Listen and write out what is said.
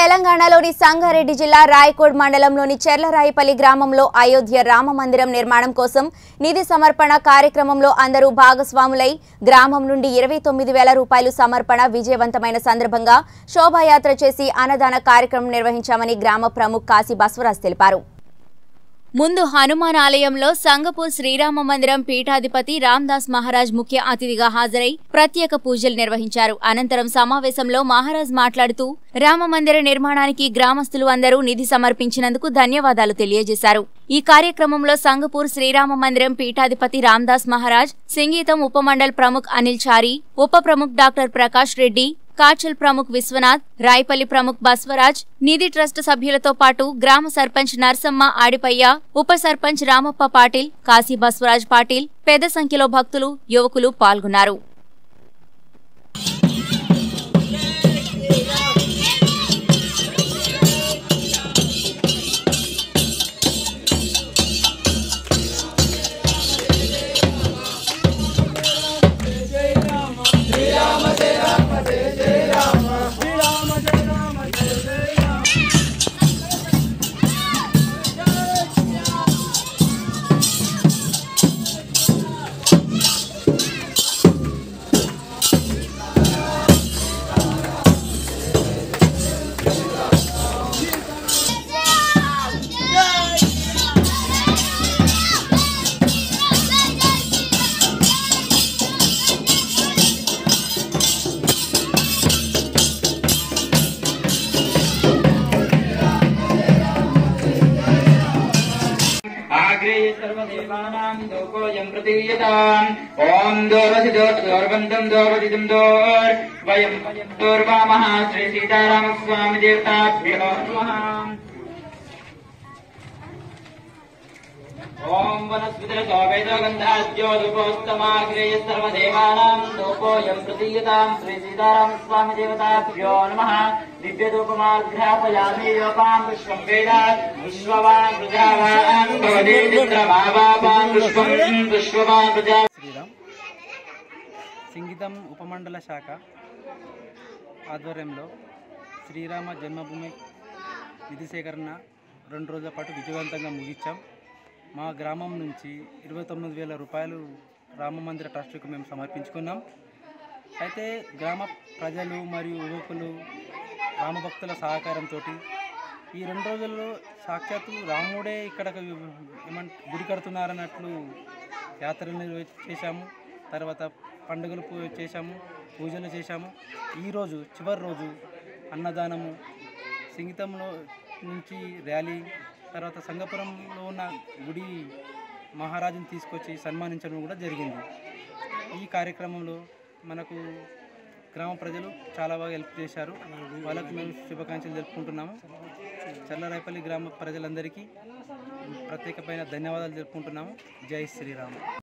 తెలంగాణలోని సంగారెడ్డి జిల్లా రాయకోడ్ మండలంలోని చెర్లరాయిపల్లి గ్రామంలో అయోధ్య రామ మందిరం నిర్మాణం కోసం నిధి సమర్పణ కార్యక్రమంలో అందరూ భాగస్వాములై గ్రామం నుండి ఇరవై తొమ్మిది వేల రూపాయలు సమర్పణ విజయవంతమైన సందర్భంగా శోభాయాత్ర చేసి అన్నదాన కార్యక్రమం నిర్వహించామని గ్రామ ప్రముఖ్ కాశీ బస్వరాజ్ తెలిపారు ముందు హనుమాన్ ఆలయంలో సంగపూర్ శ్రీరామ మందిరం పీఠాధిపతి రామ్దాస్ మహారాజ్ ముఖ్య అతిథిగా హాజరై ప్రత్యేక పూజలు నిర్వహించారు అనంతరం సమావేశంలో మహారాజ్ మాట్లాడుతూ రామ మందిర నిర్మాణానికి గ్రామస్తులు అందరూ నిధి సమర్పించినందుకు ధన్యవాదాలు తెలియజేశారు ఈ కార్యక్రమంలో సంగపూర్ శ్రీరామ మందిరం పీఠాధిపతి రామ్దాస్ మహారాజ్ సంగీతం ఉపమండల్ ప్రముఖ్ అనిల్ చారి ఉప ప్రముఖ్ డాక్టర్ ప్రకాష్ రెడ్డి కాచల్ ప్రముఖ్ విశ్వనాథ్ రాయపల్లి ప్రముఖ్ బస్వరాజ్ నిధి ట్రస్ట్ సభ్యులతో పాటు గ్రామ సర్పంచ్ నర్సమ్మ ఆడిపయ్య ఉప సర్పంచ్ రామప్ప పాటిల్ కాశీ బస్వరాజ్ పాటిల్ పెద్ద సంఖ్యలో భక్తులు యువకులు పాల్గొన్నారు आग्रे सर्वदेवानां लोकोऽयं प्रतीयताम् ॐ दोरसि दोर्बन्धम् दोर्वदितम् दोर् वयम् दोर्वामः श्री सीतारामस्वामि देवताभ्यो नमः ॐ वनस्पतिरसो वेदगन्धाद्योदुपोस्तमाग्रे सर्वदेवानां लोकोऽयं प्रतीयताम् श्री सीतारामस्वामि देवताभ्यो नमः दिव्यधूपमाघ्रापयामि योपां पुष्पं वेद पुष्पवान् प्रजावान् भवति मित्रमावापान् पुष्पं पुष्पवान् प्रजा శ్రీరామ్ సంగీతం ఉపమండల శాఖ ఆధ్వర్యంలో శ్రీరామ జన్మభూమి నిధి సేకరణ రెండు రోజుల పాటు విజయవంతంగా ముగించాం మా గ్రామం నుంచి ఇరవై తొమ్మిది వేల రూపాయలు రామ మందిర ట్రస్ట్కు మేము సమర్పించుకున్నాం అయితే గ్రామ ప్రజలు మరియు యువకులు రామభక్తుల సహకారంతో ఈ రెండు రోజుల్లో సాక్షాత్తు రాముడే ఇక్కడ ఏమంట గుడి కడుతున్నారన్నట్లు యాత్రలు నిర్వ- చేశాము తర్వాత పండుగలు పూ- చేశాము పూజలు చేశాము ఈరోజు చివరి రోజు అన్నదానము సంగీతంలో నుంచి ర్యాలీ తర్వాత సంగపురంలో ఉన్న గుడి మహారాజుని తీసుకొచ్చి సన్మానించడం కూడా జరిగింది ఈ కార్యక్రమంలో మనకు గ్రామ ప్రజలు చాలా బాగా హెల్ప్ చేశారు వాళ్ళకు మేము శుభాకాంక్షలు జరుపుకుంటున్నాము చల్లరాయపల్లి గ్రామ ప్రజలందరికీ ప్రత్యేకమైన ధన్యవాదాలు జరుపుకుంటున్నాము జై శ్రీరామ్